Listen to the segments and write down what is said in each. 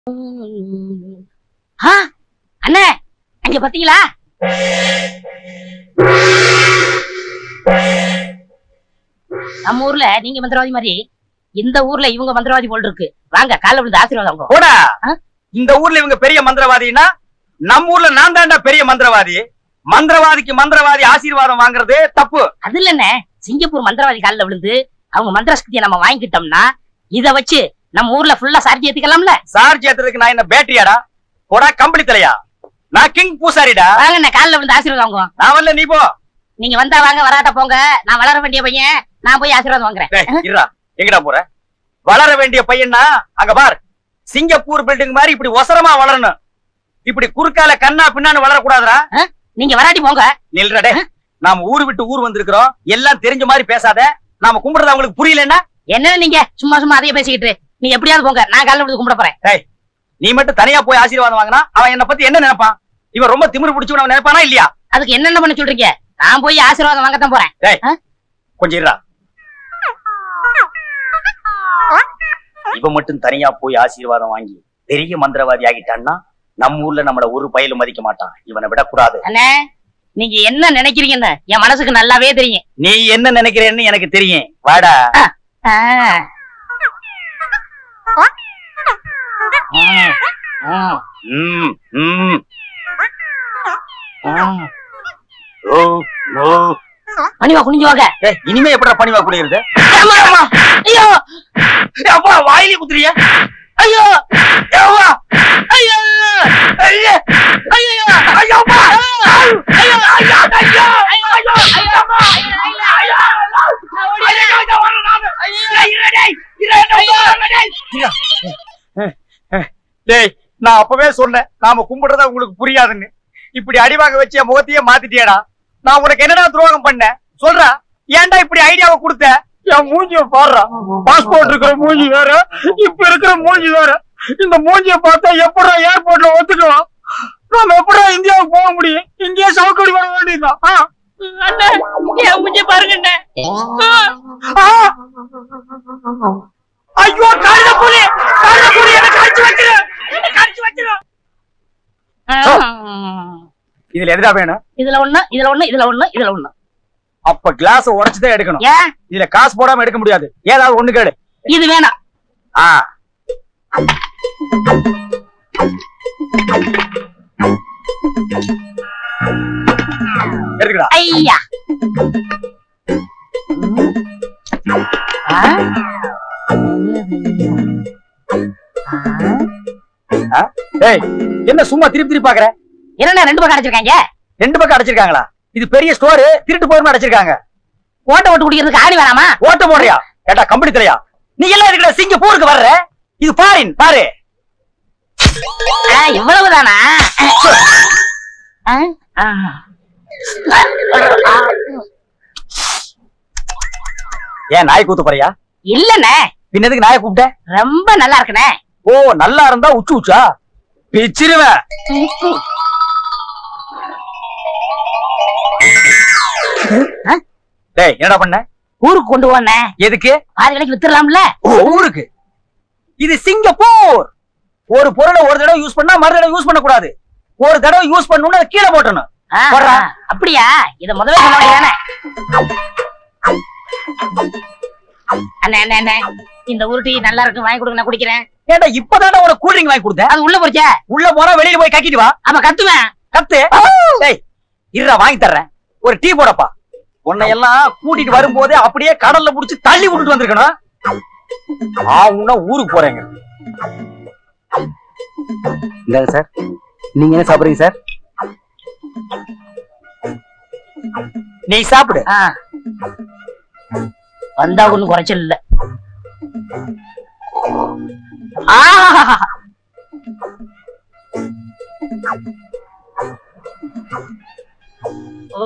ஆ, அண்ணே அங்க பாத்தீங்களா நம்ம ஊர்ல நீங்க மந்திரவாதி மாதிரி இந்த ஊர்ல இவங்க மந்திரவாதி போல் இருக்கு வாங்க கால விழுந்து ஆசீர்வாதம் வாங்குவோம். போடா ஆ? இந்த ஊர்ல இவங்க பெரிய மந்திரவாதினா நம்ம ஊர்ல நான் தான்டா பெரிய மந்திரவாதி மந்திரவாதிக்கு மந்திரவாதி ஆசீர்வாதம் வாங்குறது தப்பு அது இல்லண்ணே சிங்கப்பூர் மந்திரவாதி காலில் விழுந்து அவங்க மந்திர சக்தியை நம்ம வாங்கிக்கிட்டோம்னா இத வச்சு நம்ம ஊர்ல ஃபுல்லா சார்ஜ் ஏத்திக்கலாம்ல சார்ஜ் ஏத்துறதுக்கு நான் என்ன பேட்டரியாடா போடா கம்பளி தலையா நான் கிங் பூசாரிடா வாங்க அண்ணே காலில் விழுந்து ஆசீர்வாதம் வாங்குவோம் நான் வரல நீ போ நீங்க வந்தா வாங்க வராட்ட போங்க நான் வளர வேண்டிய பையன் நான் போய் ஆசீர்வாதம் வாங்குறேன் டேய், இருடா எங்கடா போற வளர வேண்டிய பையனா அங்க பார் சிங்கப்பூர் பில்டிங் மாதிரி இப்படி ஒசரமா வளரணும் இப்படி குறுக்கால கண்ணா பின்னான்னு வளரக்கூடாதுடா நீங்க வராட்டி போங்க நில்றா டே நாம ஊரு விட்டு ஊர் வந்திருக்கிறோம் எல்லாம் தெரிஞ்ச மாதிரி பேசாத நாம கும்பிடுறது அவங்களுக்கு புரியலன்னா என்ன நீங்க சும்மா சும்மா அதையே பேசிக்கிட்டு நீ எப்படியாவது போங்க நான் காலில் விழுந்து கும்பிட போறேன் நீ மட்டும் தனியா போய் ஆசீர்வாதம் வாங்கினா அவன் என்ன பத்தி என்ன நினைப்பான் இவன் ரொம்ப திமிரு பிடிச்சு அவன் நினைப்பானா இல்லையா அதுக்கு என்னென்ன பண்ண சொல்றீங்க நான் போய் ஆசீர்வாதம் வாங்கத்தான் போறேன் கொஞ்சம் இருடா இவன் மட்டும் தனியா போய் ஆசீர்வாதம் வாங்கி பெரிய மந்திரவாதி ஆகிட்டான்னா நம்ம ஊர்ல நம்மள ஒரு பயலும் மதிக்க மாட்டான் இவனை விடக்கூடாது அண்ணே நீங்க என்ன நினைக்கிறீங்கன்னு என் மனசுக்கு நல்லாவே தெரியும் நீ என்ன நினைக்கிறேன்னு எனக்கு தெரியும் வாடா ஆ. ம், ம், ம், ம். ம். ஓ, ஓ. பணிவா குனிஞ்சு வாங்க ஏய், இனிமே எப்படா பணிவா குடியிருது அம்மா, அம்மா. ஐயோ அப்பா வாயிலே குத்துறிய ஐயோ ஐயோ ஐயோ ஐயோ ஐயோ ஐயோ அப்பா ஐயோ ஐயோ ஐயோ ஐயோ ஐயோ ஐயோ அப்பா ஐயோ ஐயோ ஐயோ வரேன் நானு ஐயோ டேய் டேய் நான் அப்பவே சொன்னேன் நாம கும்பிடுறத உங்களுக்கு புரியாதுன்னு இப்படி அடிவாங்க வச்சு என் முகத்தையே மாத்திட்டியடா நான் உனக்கு என்னடா துரோகம் பண்ணேன் சொல்றா ஏன்டா இப்படி ஐடியாவை கொடுத்த என் மூஞ்சிய பாடுறா பாஸ்போர்ட் இருக்கிற மூஞ்சி வேற இப்ப இருக்கிற மூஞ்சி வேற இந்த மூஞ்சிய பார்த்தா எப்படா ஏர்போர்ட்ல ஒத்துக்குவான் நாம எப்படா இந்தியாவுக்கு போக முடியும் இங்கேயே சவுக்கடி வர வேண்டியதுதான் ஆ. அண்ணே என் மூஞ்சி பாருங்க அண்ணே ஆ. ஐயோ கழுத புலி கழுத புலி என்ன கடிச்சு வச்சிரு என்ன கடிச்சு வச்சிரு இதுல எதுடா வேணும் இதுல ஒண்ணு இதுல ஒண்ணு இதுல ஒண்ணு இதுல ஒண்ணு அப்ப கிளாஸ் உடைச்சுதான் எடுக்கணும் ஏன் இதுல காசு போடாம எடுக்க முடியாது ஏதாவது ஒண்ணு கேடு இது வேணாம் ஆ எடுக்கடா ஐயா ஆ? ஆ? டேய் என்ன சும்மா திருப்பி திருப்பி பாக்குற என்னண்ணே ரெண்டு பக்கம் அடைச்சிருக்காங்க ரெண்டு பக்கம் அடைச்சிருக்காங்களா இது பெரிய ஸ்டோர் திருட்டு போயிருமா அடைச்சிருக்காங்க ஓட்ட ஓட்டு குடிக்கிறதுக்கு ஆணி வேணாமா ஓட்ட போடுறியா ஏட்டா கம்பெனி தலையா நீ எல்லாம் இருக்கிற சிங்கப்பூருக்கு வர்ற இது பாரின் பாரு ஆ, இவ்வளவுதானா ஆ? ஆ. ஏன் நாய் கூத்து போறியா இல்லண்ணே பின்னதுக்கு நாயை கூப்பிட்ட ரொம்ப நல்லா இருக்குண்ணே ஓ நல்லா இருந்தா உச்சு உச்சா பிச்சிருவேன் ஆ? டேய் என்னடா பண்ண ஊருக்கு கொண்டு போனே எதுக்கு பாதி விலைக்கு வித்துடலாம்ல ஓ, ஊருக்கு இது சிங்கப்பூர் ஒரு பொருளை ஒரு தடவை யூஸ் பண்ணா மறு தடவை யூஸ் பண்ண கூடாது ஒரு தடவை யூஸ் பண்ணணும்னு அதை கீழே போட்டணும் ஆ, போடுறா. ஆ, அப்படியா இத முதல்ல சொல்ல வேண்டியதானே அண்ணே அண்ணே அண்ணே இந்த உருட்டி நல்லா இருக்கு வாங்கி கொடுங்க நான் குடிக்கிறேன் ஏன்டா இப்பதான்டா உனக்கு கூல் ட்ரிங்க் வாங்கி கொடுத்தேன் அது உள்ள போச்சே உள்ள போனா வெளியில போய் கக்கிட்டு வா அப்ப கத்துவேன் கத்து டேய் இருடா வாங்கி தர்றேன் ஒரு டீ போடப்பா உன்னை எல்லாம் கூட்டிட்டு வரும்போதே அப்படியே கடல்ல புடிச்சு தள்ளி விட்டுட்டு வந்திருக்கணும் ஆ உன்ன ஊருக்கு போறேங்க இந்தாங்க சார் நீங்க என்ன சாப்பிடுறீங்க சார் நீ சாப்பிடு ஆ. வந்தா ஒண்ணும் குறைச்சல் இல்ல ஆஹா ஓ,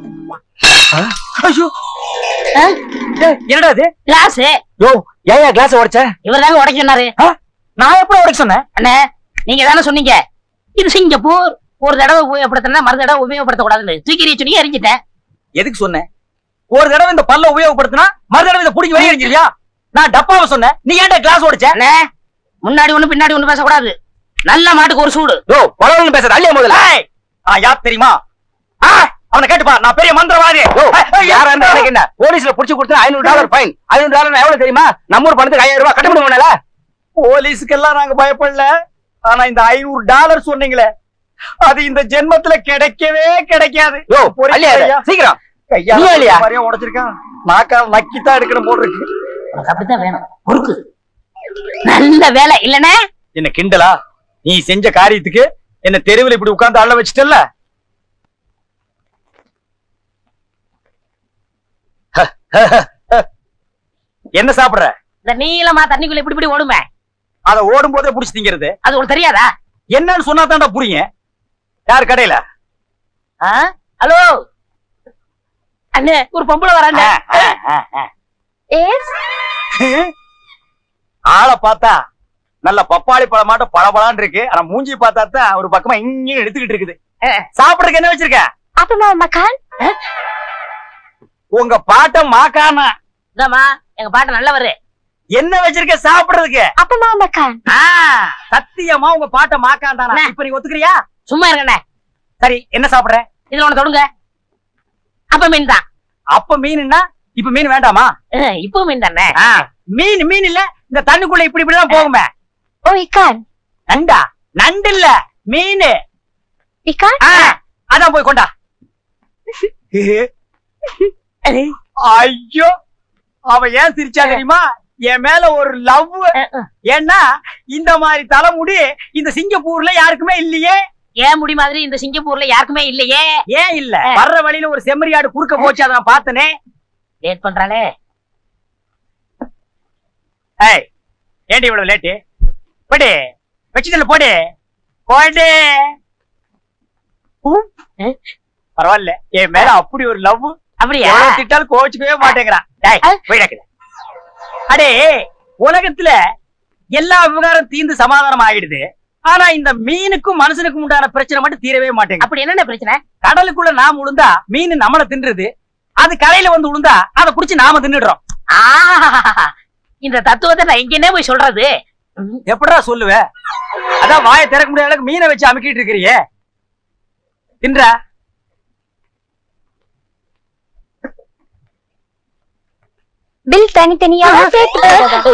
ஐயோ ஆ? டேய், என்னடா இது கிளாஸ் யோ ஏன் கிளாஸ் உடைச்ச இவர் தாங்க உடைக்க சொன்னாரு ஆ? நான் எப்படி உடைக்க சொன்னேன் அண்ணே நீங்க தானே சொன்னீங்க இது சிங்கப்பூர் ஒரு தடவை உபயோகப்படுத்தினா மறு தடவை உபயோகப்படுத்த கூடாதுன்னு தூக்கி எறிய சொல்லி எரிஞ்சிட்டேன் எதுக்கு சொன்னேன் ஒரு தடவை இந்த பல்ல உபயோகப்படுத்தினா மறு தடவை இதை பிடிக்க வெளியே எறிஞ்சிருவியா நான் டப்பாவை சொன்னேன் நீ ஏன்டா கிளாஸ் உடைச்ச அண்ணே முன்னாடி ஒண்ணு பின்னாடி ஒண்ணு பேசக்கூடாது நல்ல மாட்டுக்கு ஒரு சூடு யோ பழவன் பேசுற அள்ளியா முதல்ல ஏய், நான் யார் தெரியுமா ஆ, அவனை கேட்டுப்பா நான் பெரிய மந்திரவாதி யோ ஏய், ஏய், யாரா இருந்தா எனக்கு என்ன போலீஸ்ல புடிச்சு கொடுத்தா ஐநூறு டாலர் ஃபைன் ஐநூறு டாலர் எவ்வளவு தெரியுமா நம்ம ஊர் பணத்துக்கு ஐயாயிரம் ரூபாய் கட்ட முடியுமா போலீஸுக்கெல்லாம் நாங்க பயப்படல ஆனா இந்த ஐநூறு டாலர் சொன்னீங்களே அது இந்த ஜென்மத்துல கிடைக்கவே கிடைக்காது யோ பொறுக்கி அள்ளியா இரு. ஐயா. சீக்கிரம் கையால நீ இல்லையா? மாதிரியா உடைச்சிருக்கான் நாக்கால் நக்கித்தான் எடுக்கணும் போல் இருக்கு உனக்கு அப்படித்தான் வேணும் பொறுக்கு நல்ல வேலை இல்லனே என்ன கிண்டலா நீ செஞ்ச காரியத்துக்கு என்ன தெருவில் இப்படி உட்கார்ந்து அள்ள வச்சிட்டல்ல என்ன சாப்பிடுற இந்த நீளமா தண்ணிக்குள்ள இப்படி இப்படி ஓடுமே அத ஓடும் போதே புடிச்சு திங்கிறது அது உனக்கு தெரியாதா என்னன்னு சொன்னா தான்டா புரியும் யார் கடையில ஆ? ஹலோ அண்ணே ஒரு பொம்பளை வராண்ணே ஆளை பார்த்தா நல்ல பப்பாளி பழம் மாட்டம் பளபளான்னு இருக்கு ஆனா மூஞ்சி பார்த்தா தான் ஒரு பக்கமா இங்கே எடுத்துக்கிட்டு இருக்குது சாப்பிடுறதுக்கு என்ன வச்சிருக்க Apa mau makan? உங்க பாட்ட மாக்கானா இந்தாம்மா எங்க பாட்டு நல்லவரு என்ன வச்சிருக்க சாப்பிடுறதுக்கு Apa mau makan? ஆ, சத்தியமா உங்க பாட்ட மாக்காண்டானா அண்ணே. இப்ப நீ ஒத்துக்கிறியா சும்மா இருக்கண்ணே சரி என்ன சாப்பிடுற இதுல ஒண்ணு தொடுங்க அப்ப மீன் தான் அப்ப மீன்னா இப்ப மீன் வேண்டாமா அஹ், இப்போ மீன் தானே ஆ, மீன் மீன் இல்ல இந்த தண்ணுக்குள்ள இப்படி இப்படி எல்லாம் போகுமே Oh ikan. நண்டா நண்டு இல்ல மீன் Ikan? ஆ, அதான் போய் கொண்டா ஐயோ அவ ஏன் சிரிச்சா தெரியுமா என் மேல ஒரு லவ் அஹ், அஹ். ஏன்னா இந்த மாதிரி தலைமுடி இந்த சிங்கப்பூர்ல யாருக்குமே இல்லையே ஏன் முடி மாதிரி இந்த சிங்கப்பூர்ல யாருக்குமே இல்லையே ஏன் இல்ல வர்ற வழியில ஒரு செம்மறியாடு குறுக்க போச்சு அதை நான் பார்த்தனே லேட் பண்றாளே ஏய் ஏண்டி இவ்வளவு லேட்டு போடு வச்சுதல்ல போடு போடு உம். அஹ். பரவாயில்ல என் மேல அப்படி ஒரு லவ் அப்படியா எவ்வளவு திட்டாலும் கோவிச்சுக்கவே மாட்டேங்கிறான் டேய் அஹ். போய் கிடக்குது அடே உலகத்துல எல்லா விவகாரம் தீர்ந்து சமாதானம் ஆகிடுது ஆனா இந்த மீனுக்கும் மனுஷனுக்கும் உண்டான பிரச்சனை மட்டும் தீரவே மாட்டேங்குது அப்படி என்னென்ன பிரச்சனை கடலுக்குள்ள நாம் உளுந்தா மீன் நம்மள தின்றுது அது கரையில வந்து உளுந்தா அதை புடிச்சு நாம தின்னுடுறோம் ஆஹா இந்த தத்துவத்தை நான் எங்கன்னே போய் சொல்றது எப்படிடா சொல்லுவ அதான் வாயை திறக்க முடியாத அளவுக்கு மீனை வச்சு அமுக்கிட்டு இருக்கிறியே தின்ற பில் தனித்தனியாக சேர்த்து போடுறதா?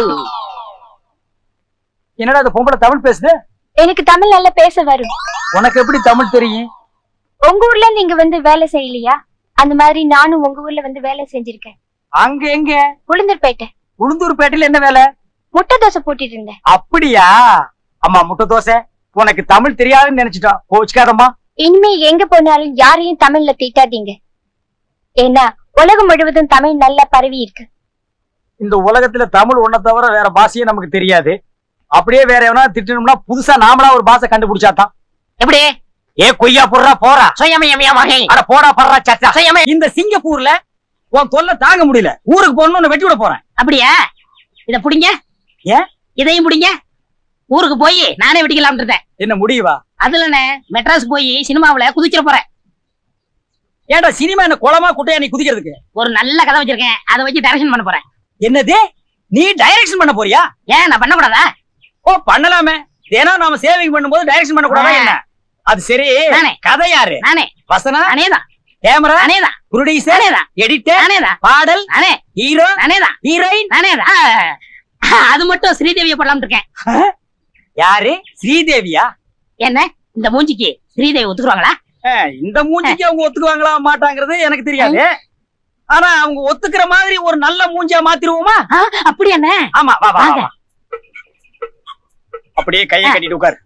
என்னடா அந்த பொம்பளை தமிழ் பேசுது எனக்கு தமிழ் நல்லா பேச வரும் உனக்கு எப்படி தமிழ் தெரியும் உங்க ஊர்ல நீங்க வந்து வேலை செய்யலையா அந்த மாதிரி நானும் உங்க ஊர்ல வந்து வேலை செஞ்சிருக்கேன் அங்க எங்க உளுந்தூர்பேட்டை உளுந்தூர்பேட்டையில என்ன வேலை முட்டை தோசை போட்டுட்டு இருந்தேன் அப்படியா அம்மா முட்டை தோசை உனக்கு தமிழ் தெரியாதுன்னு நினைச்சிட்டோம் கோச்சுக்காதம்மா இனிமே எங்க போனாலும் யாரையும் தமிழ்ல திட்டாதீங்க ஏன்னா உலகம் முழுவதும் தமிழ் நல்லா பரவி இருக்கு இந்த உலகத்துல தமிழ் ஒன்ன தவிர வேற பாஷையே நமக்கு தெரியாது அப்படியே வேற எவனா திட்டணும்னா புதுசா நாமளா ஒரு பாஷை கண்டுபிடிச்சாதான் எப்படி ஏ கொய்யா போடுறா போறா சுயமயமய மகை அட போடா படுறா சச்சா சுயமய இந்த சிங்கப்பூர்ல உன் தொல்லை தாங்க முடியல ஊருக்கு போகணும்னு வெட்டி விட போறேன் அப்படியா இத புடிங்க ஏன்? இதையும் புடிங்க ஊருக்கு போய் நானே வெட்டிக்கலாம்னு இருந்தேன் என்ன முடியவா அதுலண்ணே மெட்ராஸ் போய் சினிமாவுல குதிச்சிட போறேன் ஏன்டா சினிமா என்ன குளமா குட்டையா நீ குதிக்கிறதுக்கு ஒரு நல்ல கதை வச்சிருக்கேன் அதை வச்சு டைரக்ஷன் பண்ண போறேன் என்னது நீ டைரக்ஷன் பண்ண போறியா ஏன் நான் பண்ணக்கூடாதா ஓ பண்ணலாமே தினம் நாம சேவிங் பண்ணும்போது டைரக்ஷன் பண்ண கூடாதா ஆ. என்ன அது சரி நானே. கதை யாரு நானே வசனா நானேதான் கேமரா நானேதான் ப்ரொடியூசர் நானேதான் எடிட்டர் நானேதான் பாடல் நானே ஹீரோ நானேதான் ஹீரோயின் நானேதான் ஆ, அது மட்டும் ஸ்ரீதேவியை போடலாம்னு இருக்கேன் யாரு ஸ்ரீதேவியா என்ன இந்த மூஞ்சிக்கு ஸ்ரீதேவி ஒத்துக்குவாங்களா ஆ, இந்த மூஞ்சிக்கு அவங்க ஒத்துக்குவாங்களா மாட்டாங்கிறது எனக்கு தெரியாது ஆனா அவங்க ஒத்துக்கிற மாதிரி ஒரு நல்ல மூஞ்சியா மாத்திருவோமா ஆ, அப்படி என்ன ஆமா வா வா, வா வாங்க. வா. அப்படியே கையை கட்டிட்டு உட்காரு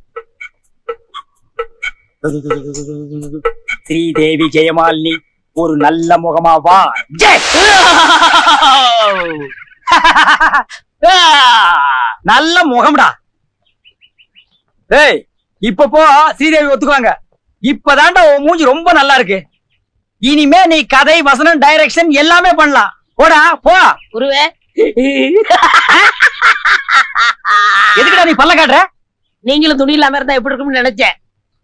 ஸ்ரீதேவி ஜெயமாலினி ஒரு நல்ல முகமா வா ஜெய்! ஆ, நல்ல முகம்டா ஏய் இப்ப போ ஸ்ரீதேவி ஒத்துக்குவாங்க இப்பதான்டா உன் மூஞ்சி ரொம்ப நல்லா இருக்கு இனிமே நீ கதை வசனம் டைரக்ஷன் எல்லாமே பண்ணலாம் போடா போ குருவே எதுக்குடா நீ பல்ல காட்டுற நீங்களும் துணி இல்லாம இருந்தா எப்படி இருக்கும்னு நினைச்சேன்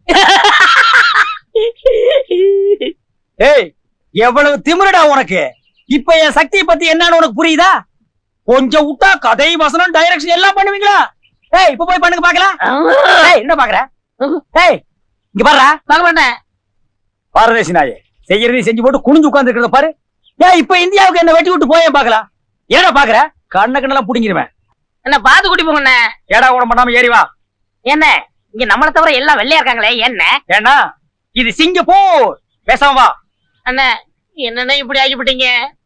ஏய் எவ்வளவு திமிருடா உனக்கு இப்ப என் சக்தியை பத்தி என்னன்னு உனக்கு புரியுதா கொஞ்சம் விட்டா கதை வசனம் டைரக்ஷன் எல்லாம் பண்ணுவீங்களா ஏய் இப்ப போய் பண்ணுங்க பாக்கலாம் ஏய் என்ன பாக்குற ஏய் இங்க பாருடா பார்க்க மாட்டேன் பாரதேசி நாயே செய்யறதையும் செஞ்சு போட்டு குனிஞ்சு உட்கார்ந்து இருக்கிறத பாரு ஏய் இப்ப இந்தியாவுக்கு என்ன வெட்டி விட்டு போயே பாக்கலாம் என்னடா பாக்குற கண்ண கண்ணெல்லாம் புடிங்கிருவேன் என்ன பாத்து கூட்டி போங்கண்ணே ஏடா கூட பண்ணாம ஏறி வா என்ன இங்க நம்மளை தவிர எல்லாம் வெள்ளையா இருக்காங்களே என்ன ஏன்னா இது சிங்கப்பூர் பேசாம வா அண்ணே என்னண்ணே இப்படி ஆகிவிட்டீங்க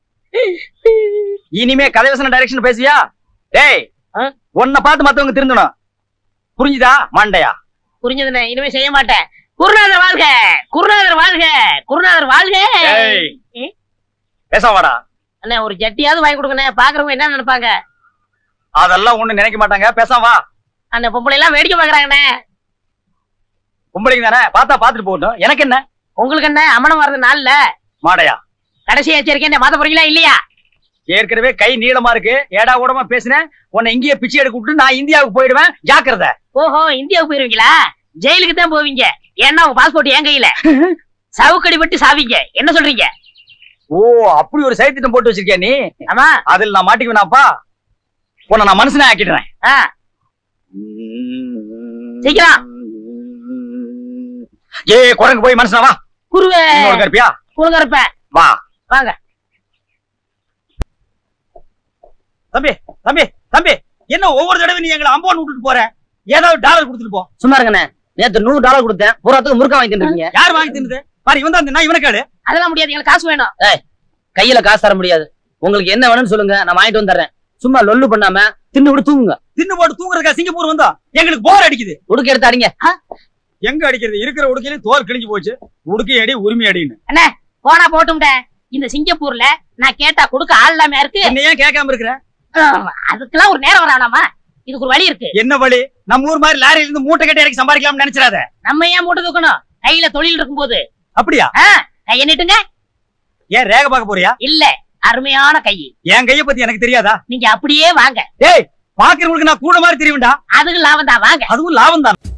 இனிமே கதைவசன டைரக்ஷன் பேசுவியா டேய் ஆ? உன்னை பார்த்து மத்தவங்க திருந்தணும் புரிஞ்சுதா மண்டையா புரிஞ்சதுண்ணே இனிமே செய்ய மாட்டேன் குருநாதர் வாழ்க குருநாதர் வாழ்க குருநாதர் வாழ்க ஏய் ஏ? பேசாம வாடா அண்ணே ஒரு ஜட்டியாவது வாங்கி கொடுங்கண்ணே பாக்குறவங்க என்ன நினைப்பாங்க அதெல்லாம் ஒண்ணு நினைக்க மாட்டாங்க பேசாம வா அந்த பொம்பளை எல்லாம் வேடிக்கை பாக்குறாங்கண்ணே பொம்பளைங்க தானே பார்த்தா பாத்துட்டு போகட்டும் எனக்கு என்ன உங்களுக்கு என்ன அமனம் வர்றது நாள்ல மாடையா கடைசி எச்சரிக்கை மாத்த போறீங்களா இல்லையா ஏற்கனவே கை நீளமா இருக்கு ஏடா கூடமா பேசினேன் உன்னை இங்கேயே பிச்சை எடுக்க விட்டு நான் இந்தியாவுக்கு போயிடுவேன் ஜாக்கிரதை ஓஹோ இந்தியாவுக்கு போயிருவீங்களா ஜெயிலுக்கு தான் போவீங்க ஏன்னா உங்க பாஸ்போர்ட் என் கையில சவுக்கடி பட்டு சாவீங்க என்ன சொல்றீங்க ஓ அப்படி ஒரு சைத்திட்டம் போட்டு வச்சிருக்கியா நீ ஆமா அதில் நான் மாட்டிக்குவேனாப்பா உன்னை நான் மனுஷனே ஆக்கிடுறேன் ஆ, சீக்கிரம். ஏ குரங்கு போய் மனுஷனா வா குருவே இன்னொரு கருப்பியா குழுங்க இருப்பேன் வா வாங்க தம்பி தம்பி தம்பி என்ன ஒவ்வொரு தடவை நீ எங்களை அம்போன் விட்டுட்டு போற ஏதாவது டாலர் கொடுத்துட்டு போ சும்மா இருங்கண்ணே நேத்து நூறு டாலர் கொடுத்தேன் பூராத்துக்கு முறுக்க வாங்கி தின்னுருக்கீங்க யார் வாங்கி தின்னுது பாரு இவன் தான் தின்னா இவனை கேளு அதெல்லாம் முடியாது எங்களுக்கு காசு வேணும் கையில காசு தர முடியாது உங்களுக்கு என்ன வேணும்னு சொல்லுங்க நான் வாங்கிட்டு வந்துடுறேன் சும்மா லொல்லு பண்ணாம தின்னு விட்டு தூங்குங்க தின்னு போட்டு தூங்குறதுக்கா சிங்கப்பூர் வந்தா எங்களுக்கு போர் அடிக்குது உடுக்க எடுத்து அடிங்க எங்க அடிக்கிறது இருக்கிற உடுக்கையிலும் தோல் கிழிஞ்சு போச்சு உடுக்கை அடி உரிமை அடின்னு போனா போட்டும்ட இந்த சிங்கப்பூர்ல நான் கேட்டா கொடுக்க ஆள் இல்லாம இருக்கு என்ன ஏன் கேட்காம இருக்கிற ஆஹ், அதுக்கெல்லாம் ஒரு நேரம் வரானாமா இதுக்கு ஒரு வழி இருக்கு என்ன வழி நம்ம ஊர் மாதிரி லாரியில இருந்து மூட்டை கட்டி இறக்கி சம்பாதிக்கலாம்னு நினைச்சிடாத நம்ம ஏன் மூட்டை தூக்கணும் கையில தொழில் இருக்கும்போது அப்படியா கையை நீட்டுங்க ஏன் ரேக பார்க்க போறியா இல்ல அருமையான கை என் கைய பத்தி எனக்கு தெரியாதா நீங்க அப்படியே வாங்க ஏய் பாக்குறவங்களுக்கு நான் கூட மாதிரி தெரியும்டா அதுக்கு லாபம் தான் வாங்க அதுவும் லாபம் தான்